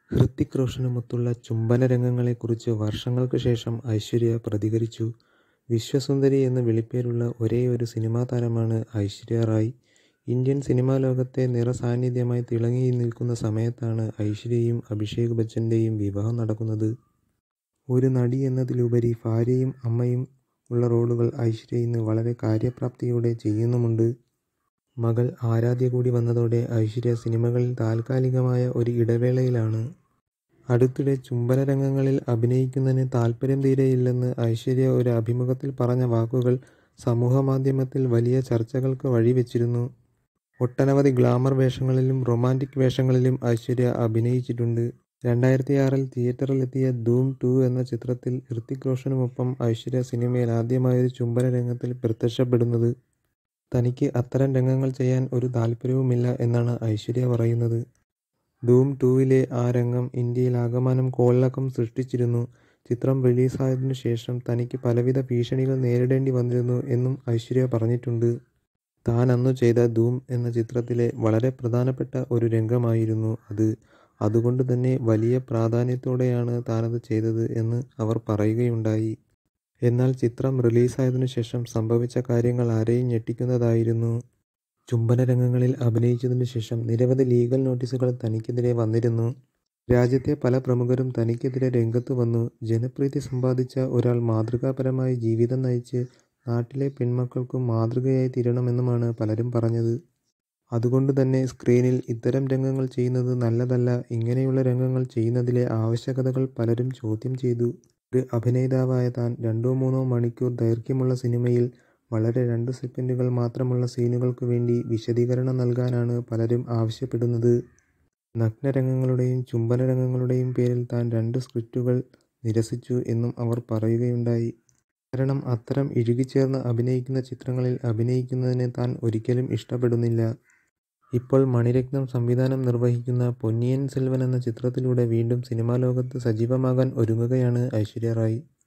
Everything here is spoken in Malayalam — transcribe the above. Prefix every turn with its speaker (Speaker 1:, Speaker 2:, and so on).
Speaker 1: ഹൃതിക് റോഷനുമൊത്തുള്ള ചുംബനരംഗങ്ങളെക്കുറിച്ച് വർഷങ്ങൾക്ക് ശേഷം ഐശ്വര്യ പ്രതികരിച്ചു. വിശ്വസുന്ദരി എന്ന് വിളിപ്പേരുള്ള ഒരേയൊരു സിനിമാതാരമാണ് ഐശ്വര്യ റായ്. ഇന്ത്യൻ സിനിമാലോകത്തെ നിറസാന്നിധ്യമായി തിളങ്ങിനിൽക്കുന്ന സമയത്താണ് ഐശ്വര്യയും അഭിഷേക് ബച്ചന്റെയും വിവാഹം നടക്കുന്നത്. ഒരു നടി എന്നതിലുപരി ഭാര്യയും അമ്മയും ഉള്ള റോളുകൾ ഐശ്വര്യ ഇന്ന് വളരെ കാര്യപ്രാപ്തിയോടെ ചെയ്യുന്നുമുണ്ട്. മകൾ ആരാധ്യ കൂടി വന്നതോടെ ഐശ്വര്യ സിനിമകളിൽ താൽക്കാലികമായ ഒരു ഇടവേളയിലാണ്. അടുത്തിടെ ചുംബനരംഗങ്ങളിൽ അഭിനയിക്കുന്നതിന് താൽപര്യം തീരെയില്ലെന്ന് ഐശ്വര്യ ഒരു അഭിമുഖത്തിൽ പറഞ്ഞ വാക്കുകൾ സമൂഹമാധ്യമത്തിൽ വലിയ ചർച്ചകൾക്ക് വഴിവെച്ചിരുന്നു. ഒട്ടനവധി ഗ്ലാമർ വേഷങ്ങളിലും റൊമാന്റിക് വേഷങ്ങളിലും ഐശ്വര്യ അഭിനയിച്ചിട്ടുണ്ട്. രണ്ടായിരത്തിയാറിൽ തിയേറ്ററിലെത്തിയ ധൂം ടു എന്ന ചിത്രത്തിൽ ഹൃതിക് റോഷനുമൊപ്പം ഐശ്വര്യ സിനിമയിൽ ആദ്യമായാണ് ചുംബനരംഗത്തിൽ പ്രത്യക്ഷപ്പെടുന്നത്. തനിക്ക് അത്തരം രംഗങ്ങൾ ചെയ്യാൻ ഒരു താൽപര്യവുമില്ല എന്നാണ് ഐശ്വര്യ പറയുന്നത്. ധൂം ടുവിലെ ആ രംഗം ഇന്ത്യയിലാകമാനം കോളിളക്കം സൃഷ്ടിച്ചിരുന്നു. ചിത്രം റിലീസായതിനു ശേഷം തനിക്ക് പലവിധ ഭീഷണികൾ നേരിടേണ്ടി വന്നിരുന്നു എന്നും ഐശ്വര്യ പറഞ്ഞിട്ടുണ്ട്. താനന്നു ചെയ്ത ധൂം എന്ന ചിത്രത്തിലെ വളരെ പ്രധാനപ്പെട്ട ഒരു രംഗമായിരുന്നു അത്. അതുകൊണ്ട് തന്നെ വലിയ പ്രാധാന്യത്തോടെയാണ് താനത് ചെയ്തത് എന്ന് അവർ പറയുകയുണ്ടായി. എന്നാൽ ചിത്രം റിലീസായതിനു ശേഷം സംഭവിച്ച കാര്യങ്ങൾ ആരെയും ഞെട്ടിക്കുന്നതായിരുന്നു. ചുംബനരംഗങ്ങളിൽ അഭിനയിച്ചതിനു ശേഷം നിരവധി ലീഗൽ നോട്ടീസുകൾ തനിക്കെതിരെ വന്നിരുന്നു. രാജ്യത്തെ പല പ്രമുഖരും തനിക്കെതിരെ രംഗത്തു വന്നു. ജനപ്രീതി സമ്പാദിച്ച ഒരാൾ മാതൃകാപരമായി ജീവിതം നയിച്ച് നാട്ടിലെ പെൺമക്കൾക്കു മാതൃകയായി തീരണമെന്നുമാണ് പലരും പറഞ്ഞത്. അതുകൊണ്ടു തന്നെ സ്ക്രീനിൽ ഇത്തരം രംഗങ്ങൾ ചെയ്യുന്നത് നല്ലതല്ല. ഇങ്ങനെയുള്ള രംഗങ്ങൾ ചെയ്യുന്നതിലെ ആവശ്യകതകൾ പലരും ചോദ്യം ചെയ്തു. ഒരു അഭിനേതാവായ താൻ രണ്ടോ മൂന്നോ മണിക്കൂർ ദൈർഘ്യമുള്ള സിനിമയിൽ വളരെ രണ്ടു സെക്കൻഡുകൾ മാത്രമുള്ള സീനുകൾക്കു വേണ്ടി വിശദീകരണം നൽകാനാണ് പലരും ആവശ്യപ്പെടുന്നത്. നഗ്നരംഗങ്ങളുടെയും ചുംബനരംഗങ്ങളുടെയും പേരിൽ താൻ രണ്ട് സ്ക്രിപ്റ്റുകൾ നിരസിച്ചു എന്നും അവർ പറയുകയുണ്ടായി. കാരണം അത്തരം ഇഴുകിച്ചേർന്ന് അഭിനയിക്കുന്ന ചിത്രങ്ങളിൽ അഭിനയിക്കുന്നതിന് താൻ ഒരിക്കലും ഇഷ്ടപ്പെടുന്നില്ല. ഇപ്പോൾ മണിരത്നം സംവിധാനം നിർവഹിക്കുന്ന പൊന്നിയിൻ സെൽവൻ എന്ന ചിത്രത്തിലൂടെ വീണ്ടും സിനിമാലോകത്ത് സജീവമാകാൻ ഒരുങ്ങുകയാണ് ഐശ്വര്യ റായ്.